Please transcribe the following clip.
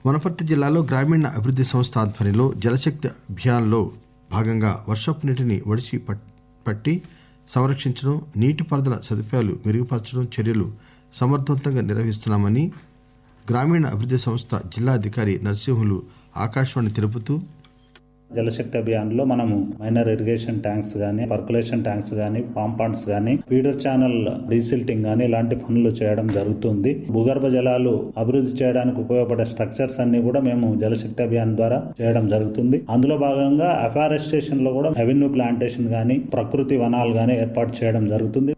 వనపర్తి జిల్లాలో గ్రామీణ అభివృద్ది సంస్థ ఆధ్వర్యంలో జలశక్తి అభియాన్లో భాగంగా వర్షపు నీటిని ఒడిసి పట్- పట్టి సంరక్షించడం నీటిపారుదల సదుపాయాలు మెరుగుపరచడం చర్యలు సమర్థవంతంగా నిర్వహిస్తున్నామని గ్రామీణ అభివృద్ది సంస్థ జిల్లా అధికారి నరసింహులు ఆకాశవాణి తెలుపుతూ జలశక్తి అభియాన్ లో మనము మైనర్ ఇరిగేషన్ ట్యాంక్స్ గానీ పర్కులేషన్ ట్యాంక్స్ గానీ పామ్ పాండ్స్ గానీ ఫీడర్ ఛానల్ డీసిల్టింగ్ గానీ ఇలాంటి పనులు చేయడం జరుగుతుంది భూగర్భ జలాలు అభివృద్ధి చేయడానికి ఉపయోగపడే స్ట్రక్చర్స్ అన్ని కూడా మేము జలశక్తి అభియాన్ ద్వారా చేయడం జరుగుతుంది అందులో భాగంగా అఫారెస్టేషన్ లో కూడా రెవెన్యూ ప్లాంటేషన్ గానీ ప్రకృతి వనాలు గానీ ఏర్పాటు చేయడం జరుగుతుంది